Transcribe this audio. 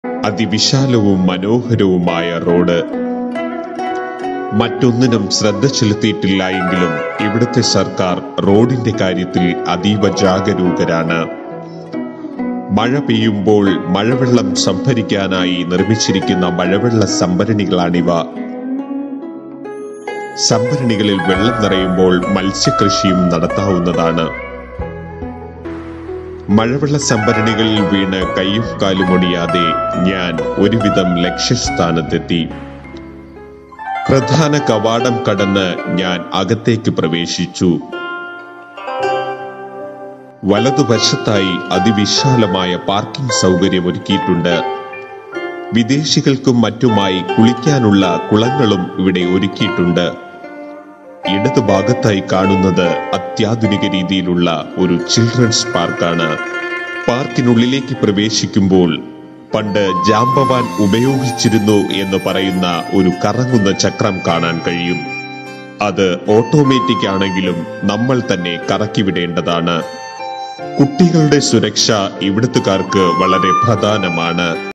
അതിവിശാലവും മനോഹരവുമായ road മറ്റൊന്നിനും ശ്രദ്ധ ചെലുത്തിയിട്ടില്ല എങ്കിലും ഇവിടുത്തെ സർക്കാർ റോഡിന്റെ കാര്യത്തിൽ അതീവ ജാഗരൂകരാണ് മഴ പെയ്യുമ്പോൾ മഴവെള്ളം സംഭരിക്കാനായി നിർമ്മിച്ചിരിക്കുന്ന മഴവെള്ള സംഭരണികളാണിവ സംഭരണികളിൽ വെള്ളം നിറയുമ്പോൾ മത്സ്യകൃഷിയും നടത്താവുന്നതാണ് മഴവെള്ള സംഭരണികളിൽ വീണ് കയ്യും കാലും ഒടിയാതെ ഞാൻ ഒരുവിധം ലക്ഷ്യസ്ഥാനത്തെത്തി പ്രധാന കവാടം കടന്ന് ഞാൻ അകത്തേക്ക് പ്രവേശിച്ചു വലതുവശത്തായി അതിവിശാലമായ പാർക്കിംഗ് സൗകര്യം ഒരുക്കിയിട്ടുണ്ട് വിദേശികൾക്കും മറ്റുമായി കുളിക്കാനുള്ള കുളങ്ങളും ഇവിടെ ഒരുക്കിയിട്ടുണ്ട് ഇടതുഭാഗത്തായി കാണുന്നത് അത്യാധുനിക രീതിയിലുള്ള ഒരു ചിൽഡ്രൻസ് പാർക്കാണ് പാർക്കിനുള്ളിലേക്ക് പ്രവേശിക്കുമ്പോൾ പണ്ട് ജാമ്പവാൻ ഉപയോഗിച്ചിരുന്നു എന്ന് പറയുന്ന ഒരു കറങ്ങുന്ന ചക്രം കാണാൻ കഴിയും അത് ഓട്ടോമാറ്റിക് ആണെങ്കിലും നമ്മൾ തന്നെ കറക്കിവിടേണ്ടതാണ് കുട്ടികളുടെ സുരക്ഷ ഇവിടുത്തുകാർക്ക് വളരെ പ്രധാനമാണ്